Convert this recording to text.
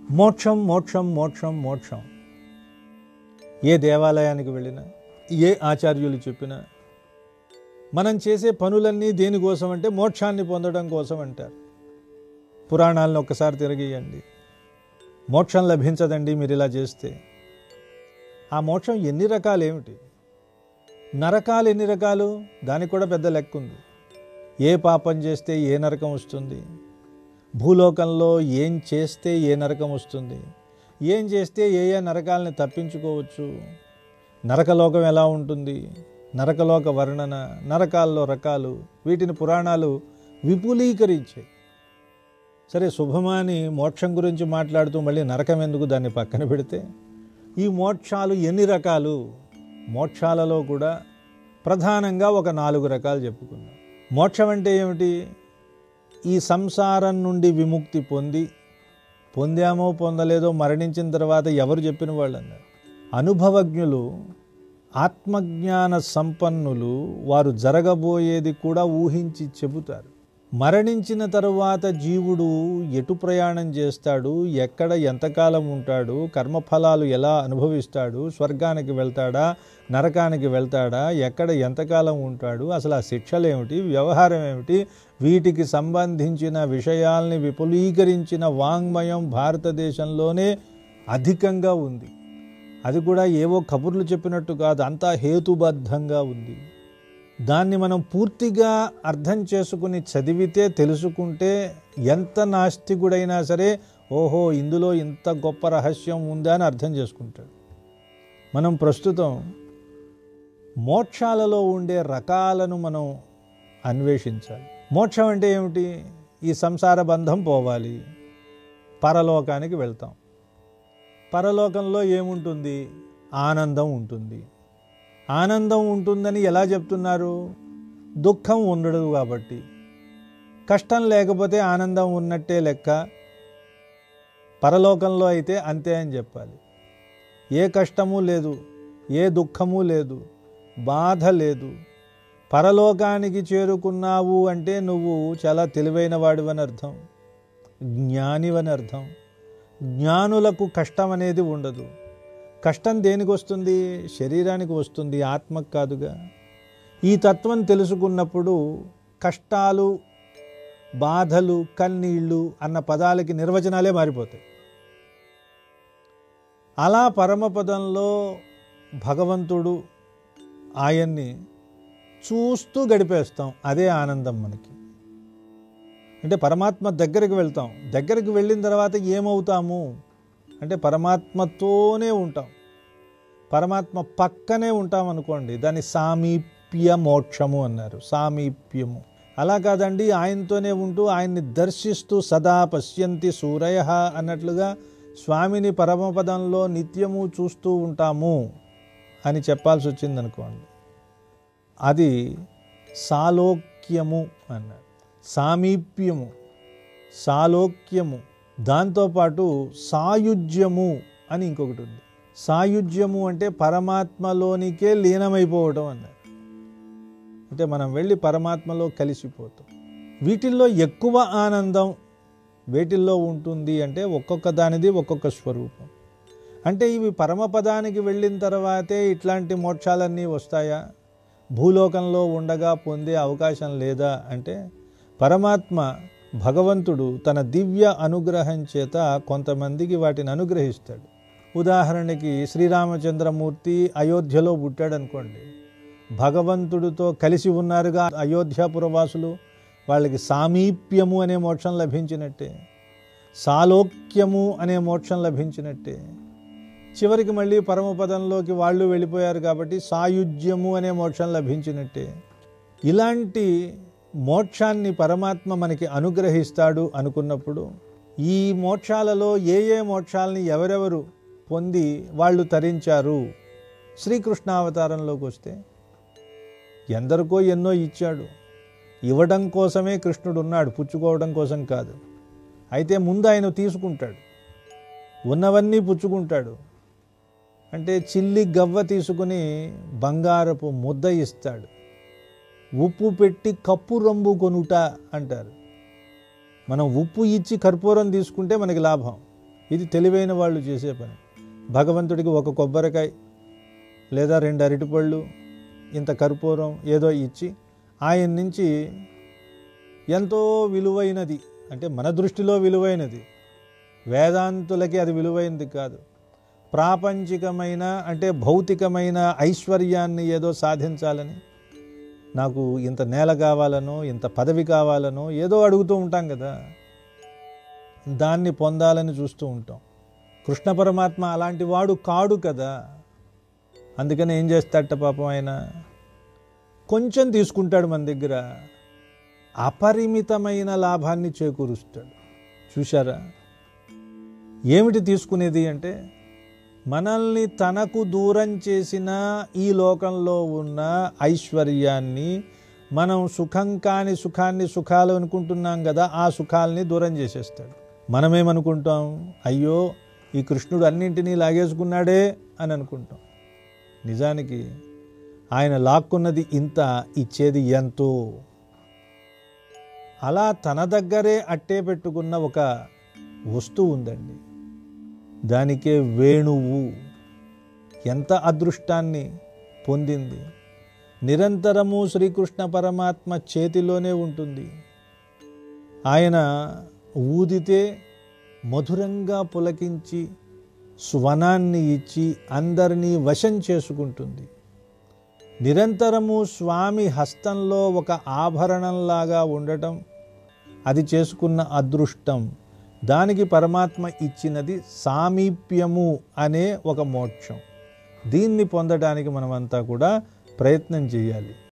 మోక్షం మోక్షం మోక్షం మోక్షం ఏ దేవాలయానికి వెళ్ళినా ఏ ఆచార్యులు చెప్పినా మనం చేసే పనులన్నీ దేనికోసం అంటే మోక్షాన్ని పొందడం కోసం అంటారు పురాణాలను ఒక్కసారి తిరగేయండి మోక్షం లభించదండి మీరు ఇలా చేస్తే ఆ మోక్షం ఎన్ని రకాలు ఏమిటి నరకాలు ఎన్ని రకాలు దానికి కూడా పెద్ద లెక్క ఉంది ఏ పాపం చేస్తే ఏ నరకం వస్తుంది భూలోకంలో ఏం చేస్తే ఏ నరకం వస్తుంది ఏం చేస్తే ఏ ఏ నరకాలని తప్పించుకోవచ్చు నరకలోకం ఎలా ఉంటుంది నరకలోక వర్ణన నరకాల్లో రకాలు వీటిని పురాణాలు విపులీకరించాయి సరే శుభమాని మోక్షం గురించి మాట్లాడుతూ మళ్ళీ నరకం ఎందుకు దాన్ని పక్కన పెడితే ఈ మోక్షాలు ఎన్ని రకాలు మోక్షాలలో కూడా ప్రధానంగా ఒక నాలుగు రకాలు చెప్పుకున్నాం మోక్షం అంటే ఏమిటి ఈ సంసారం నుండి విముక్తి పొంది పొందామో పొందలేదో మరణించిన తర్వాత ఎవరు చెప్పిన వాళ్ళు అన్నారు అనుభవజ్ఞులు ఆత్మజ్ఞాన సంపన్నులు వారు జరగబోయేది కూడా ఊహించి చెబుతారు మరణించిన తరువాత జీవుడు ఎటు ప్రయాణం చేస్తాడు ఎక్కడ ఎంతకాలం ఉంటాడు కర్మఫలాలు ఎలా అనుభవిస్తాడు స్వర్గానికి వెళ్తాడా నరకానికి వెళ్తాడా ఎక్కడ ఎంతకాలం ఉంటాడు అసలు ఆ శిక్షలు ఏమిటి వ్యవహారం ఏమిటి వీటికి సంబంధించిన విషయాల్ని విపులీకరించిన వాంగ్మయం భారతదేశంలోనే అధికంగా ఉంది అది కూడా ఏవో కబుర్లు చెప్పినట్టు కాదు అంతా హేతుబద్ధంగా ఉంది దాన్ని మనం పూర్తిగా అర్థం చేసుకుని చదివితే తెలుసుకుంటే ఎంత నాస్తికుడైనా సరే ఓహో ఇందులో ఇంత గొప్ప రహస్యం ఉందా అని అర్థం చేసుకుంటాడు మనం ప్రస్తుతం మోక్షాలలో ఉండే రకాలను మనం అన్వేషించాలి మోక్షం అంటే ఏమిటి ఈ సంసార బంధం పోవాలి పరలోకానికి వెళ్తాం పరలోకంలో ఏముంటుంది ఆనందం ఉంటుంది ఆనందం ఉంటుందని ఎలా చెప్తున్నారు దుఃఖం ఉండదు కాబట్టి కష్టం లేకపోతే ఆనందం ఉన్నట్టే లెక్క పరలోకంలో అయితే అంతే అని చెప్పాలి ఏ కష్టము లేదు ఏ దుఃఖము లేదు బాధ లేదు పరలోకానికి చేరుకున్నావు అంటే నువ్వు చాలా తెలివైన వాడివని అర్థం జ్ఞానివని అర్థం జ్ఞానులకు కష్టం అనేది ఉండదు కష్టం దేనికి వస్తుంది శరీరానికి వస్తుంది ఆత్మకు కాదుగా ఈ తత్వం తెలుసుకున్నప్పుడు కష్టాలు బాధలు కన్నీళ్ళు అన్న పదాలకి నిర్వచనాలే మారిపోతాయి అలా పరమపదంలో భగవంతుడు ఆయన్ని చూస్తూ గడిపేస్తాం అదే ఆనందం మనకి అంటే పరమాత్మ దగ్గరికి వెళ్తాం దగ్గరికి వెళ్ళిన తర్వాత ఏమవుతాము అంటే పరమాత్మతోనే ఉంటాం పరమాత్మ పక్కనే ఉంటాం అనుకోండి దాన్ని సామీప్య మోక్షము అన్నారు సామీప్యము అలా కాదండి ఆయనతోనే ఉంటూ ఆయన్ని దర్శిస్తూ సదా పశ్యంతి సూరయ అన్నట్లుగా స్వామిని పరమపదంలో నిత్యము చూస్తూ ఉంటాము అని చెప్పాల్సి వచ్చింది అనుకోండి అది సాలోక్యము అన్నారు సామీప్యము సాలోక్యము దాంతోపాటు సాయుజ్యము అని ఇంకొకటి ఉంది సాయుజ్యము అంటే పరమాత్మలోనికే లీనమైపోవడం అన్నారు అంటే మనం వెళ్ళి పరమాత్మలో కలిసిపోతాం వీటిల్లో ఎక్కువ ఆనందం వేటిల్లో ఉంటుంది అంటే ఒక్కొక్క దానిది ఒక్కొక్క స్వరూపం అంటే ఇవి పరమపదానికి వెళ్ళిన తర్వాతే ఇట్లాంటి మోక్షాలన్నీ వస్తాయా భూలోకంలో ఉండగా పొందే అవకాశం లేదా అంటే పరమాత్మ భగవంతుడు తన దివ్య అనుగ్రహం చేత కొంతమందికి వాటిని అనుగ్రహిస్తాడు ఉదాహరణకి శ్రీరామచంద్రమూర్తి అయోధ్యలో పుట్టాడు అనుకోండి భగవంతుడితో కలిసి ఉన్నారుగా అయోధ్యాపురవాసులు వాళ్ళకి సామీప్యము అనే మోక్షం లభించినట్టే సాలోక్యము అనే మోక్షం లభించినట్టే చివరికి మళ్ళీ పరమపదంలోకి వాళ్ళు వెళ్ళిపోయారు కాబట్టి సాయుజ్యము అనే మోక్షం లభించినట్టే ఇలాంటి మోక్షాన్ని పరమాత్మ మనకి అనుగ్రహిస్తాడు అనుకున్నప్పుడు ఈ మోక్షాలలో ఏ ఏ మోక్షాలని ఎవరెవరు పొంది వాళ్ళు తరించారు శ్రీకృష్ణావతారంలోకి వస్తే ఎందరికో ఎన్నో ఇచ్చాడు ఇవ్వడం కోసమే కృష్ణుడు ఉన్నాడు పుచ్చుకోవడం కోసం కాదు అయితే ముందు ఆయన తీసుకుంటాడు ఉన్నవన్నీ పుచ్చుకుంటాడు అంటే చిల్లి గవ్వ తీసుకుని బంగారపు ముద్ద ఇస్తాడు ఉప్పు పెట్టి కప్పు రంబు కొనుట అంటారు మనం ఉప్పు ఇచ్చి కర్పూరం తీసుకుంటే మనకి లాభం ఇది తెలివైన వాళ్ళు చేసే పని భగవంతుడికి ఒక కొబ్బరికాయ లేదా రెండు అరటిపళ్ళు ఇంత కర్పూరం ఏదో ఇచ్చి ఆయన నుంచి ఎంతో విలువైనది అంటే మన దృష్టిలో విలువైనది వేదాంతులకి అది విలువైనది కాదు ప్రాపంచికమైన అంటే భౌతికమైన ఐశ్వర్యాన్ని ఏదో సాధించాలని నాకు ఇంత నేల కావాలనో ఇంత పదవి కావాలనో ఏదో అడుగుతూ ఉంటాం కదా దాన్ని పొందాలని చూస్తూ ఉంటాం కృష్ణ పరమాత్మ అలాంటి వాడు కాడు కదా అందుకని ఏం చేస్తాడట పాపం ఆయన కొంచెం తీసుకుంటాడు మన దగ్గర అపరిమితమైన లాభాన్ని చేకూరుస్తాడు చూశారా ఏమిటి తీసుకునేది అంటే మనల్ని తనకు దూరం చేసిన ఈ లోకంలో ఉన్న ఐశ్వర్యాన్ని మనం సుఖం కాని సుఖాన్ని సుఖాలు అనుకుంటున్నాం కదా ఆ సుఖాలని దూరం చేసేస్తాడు మనమేమనుకుంటాం అయ్యో ఈ కృష్ణుడు అన్నింటినీ లాగేసుకున్నాడే అని అనుకుంటాం నిజానికి ఆయన లాక్కున్నది ఇంత ఇచ్చేది ఎంతో అలా తన దగ్గరే అట్టే పెట్టుకున్న ఒక వస్తువు ఉందండి దానికే వేణువు ఎంత అదృష్టాన్ని పొందింది నిరంతరము శ్రీకృష్ణ పరమాత్మ చేతిలోనే ఉంటుంది ఆయన ఊదితే మధురంగా పులకించి స్వనాన్ని ఇచ్చి అందరినీ వశం చేసుకుంటుంది నిరంతరము స్వామి హస్తంలో ఒక ఆభరణంలాగా ఉండటం అది చేసుకున్న అదృష్టం దానికి పరమాత్మ ఇచ్చినది సామీప్యము అనే ఒక మోక్షం దీన్ని పొందడానికి మనమంతా కూడా ప్రయత్నం చేయాలి